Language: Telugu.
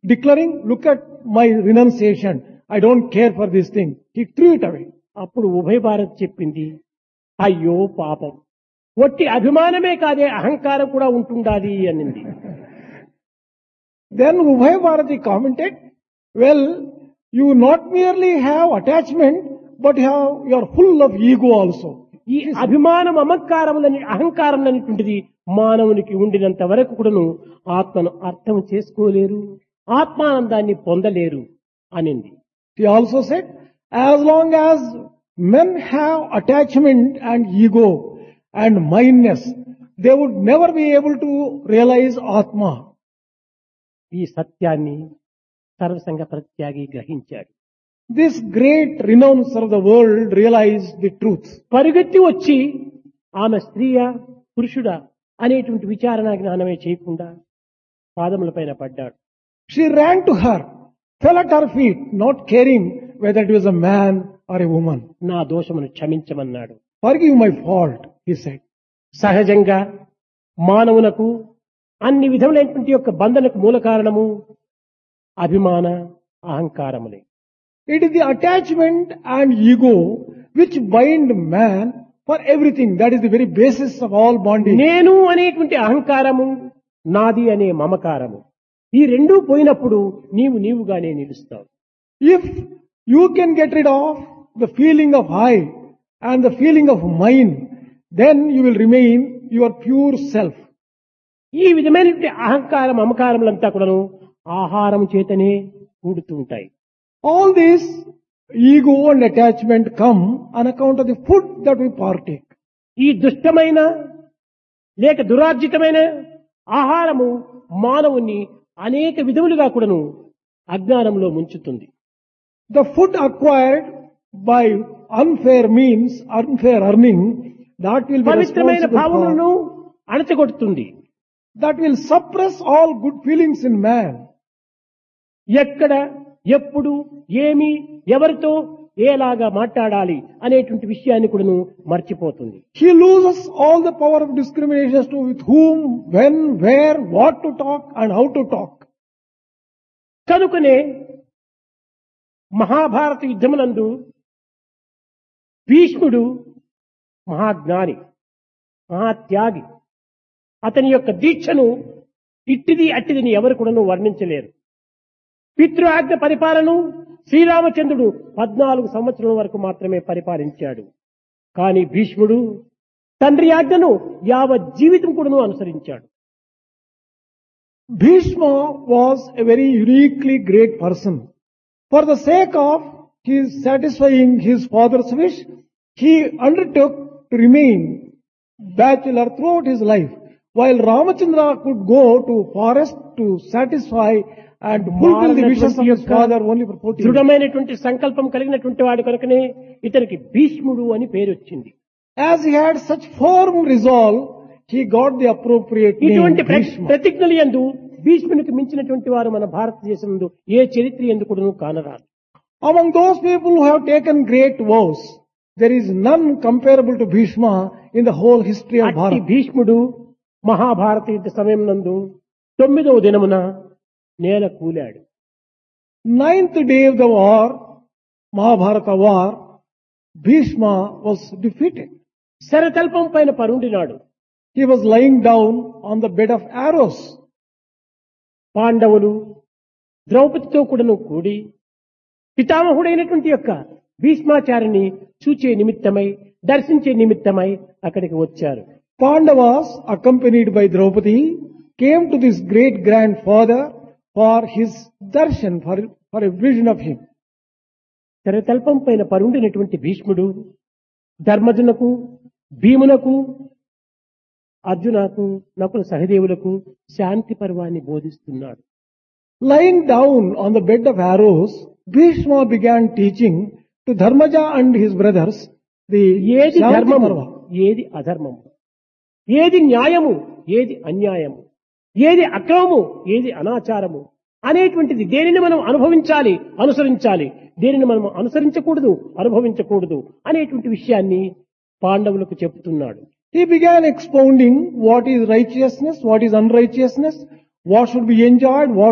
declaring, look at my renunciation. I don't care for this thing. He threw it away. అప్పుడు ఉభయ భారత్ చెప్పింది అయ్యో పాపం వట్టి అభిమానమే కాదే అహంకారం కూడా ఉంటుండాలి అనింది Then Ubhay Bharati commented, well, you not merely have attachment, but you, have, you are full of ego also. ఈ అభిమానం అమకారములని అహంకారం అనేటువంటిది మానవునికి ఉండినంత వరకు కూడాను ఆత్మను అర్థం చేసుకోలేరు ఆత్మానందాన్ని పొందలేరు అనింది He also said, as long as men have attachment and ego and mindness, they would never be able to realize Atma. ఈ సత్యాన్ని సర్వసంగ ప్రత్యాగి గ్రహించాడు This great renouncer of the world realized the truth. పరిగెత్తి వచ్చి ఆమె స్త్రీయా పురుషుడా అనేటువంటి విచారణ జ్ఞానమే చేయకుండా పాదములపైన పడ్డాడు She ran to her, fell at her feet, not caring whether it was a man or a woman. నా దోషమును క్షమించమన్నాడు Forgive my fault, he said. సహజంగా మానవునకు అన్ని విధములైనటువంటి యొక్క బంధనకు మూల కారణము అభిమాన అహంకారములే It is the attachment and ego which bind man for everything. That is the very basis of all bonding. నేను అనేటువంటి అహంకారము నాది అనే మమకారము ఈ రెండూ పోయినప్పుడు నీవు నీవుగానే నిలుస్తావు If you can get rid of the feeling of I and the feeling of mine, then you will remain your pure self. ఈ విధమైనటువంటి అహంకారం మమకారములంతా కూడాను ఆహారం చేతనే కూడుతూ ఉంటాయి All this ego and attachment come on account of the food that we partake. ఈ దుష్టమైన లేక దురార్జితమైన ఆహారము మానవుని అనేక విధములుగా కూడాను అజ్ఞానంలో ముంచుతుంది The food acquired by unfair means, unfair earning, that will be పవిత్రమైన responsible భావనలను for, అణచగొడుతుంది that will suppress all good feelings in man. ఎక్కడ ఎప్పుడు ఏమి ఎవరితో ఏలాగా మాట్లాడాలి అనేటువంటి విషయాన్ని కూడాను మర్చిపోతుంది He loses all the power of discrimination as to with whom, when, where, what to talk and how to talk. కనుకనే మహాభారత యుద్ధమునందు భీష్ముడు మహాజ్ఞాని మహాత్యాగి అతని యొక్క దీక్షను ఇట్టిది అట్టిదిని ఎవరు కూడాను వర్ణించలేరు పితృ ఆజ్ఞ పరిపాలన శ్రీరామచంద్రుడు పద్నాలుగు సంవత్సరాల వరకు మాత్రమే పరిపాలించాడు కానీ భీష్ముడు తండ్రి ఆజ్ఞను యావత్ జీవితం కూడాను అనుసరించాడు Bhishma was a very uniquely great person. For the sake of his satisfying his father's wish, he undertook to remain bachelor throughout his life. While Ramachandra could go to forest to satisfy and fulfill the wishes of his father only for 14 years. దృఢమైనటువంటి సంకల్పం కలిగినటువంటి వాడు కనుకనే ఇతనికి భీష్ముడు అని పేరు వచ్చింది As he had such firm resolve, he got the appropriate name ఇటువంటి ప్ర- Bhishma. ప్రతిజ్ఞలు ఎందు భీష్మునికి మించినటువంటి వారు మన భారతదేశం ఏ చరిత్ర ఎందు కూడాను కానరాదు Among those people who have taken great vows, there is none comparable to Bhishma in the whole history of అట్టి Bharat. భీష్ముడు మహాభారత యుద్ధ సమయం నందు తొమ్మిదవ దినమున నేల కూలాడు Ninth day of the war, Mahabharata war, Bhishma was defeated. శరతల్పం పైన పరుండినాడు He was lying down on the bed of arrows. పాండవులు ద్రౌపదితో కూడాను కూడి పితామహుడైనటువంటి యొక్క భీష్మాచారిని చూచే నిమిత్తమై దర్శించే నిమిత్తమై అక్కడికి వచ్చారు Pandavas, accompanied by Draupadi, came to this great grandfather for his darshan, for, for a vision of him. శరతల్పం పైన పరుండినటువంటి భీష్ముడు ధర్మజునకు భీమునకు అర్జునకు నకుల సహదేవులకు శాంతి పర్వాన్ని బోధిస్తున్నాడు Lying down on the bed of arrows, Bhishma began teaching to Dharmaja and his brothers the ఏది Shanti ధర్మము Parva. ఏది అధర్మము ఏది న్యాయము ఏది అన్యాయము ఏది అక్రమము ఏది అనాచారము అనేటువంటిది దేనిని మనం అనుభవించాలి అనుసరించాలి దేనిని మనం అనుసరించకూడదు అనుభవించకూడదు అనేటువంటి విషయాన్ని పాండవులకు చెబుతున్నాడు He began expounding what is righteousness, what is unrighteousness, what should be enjoyed, what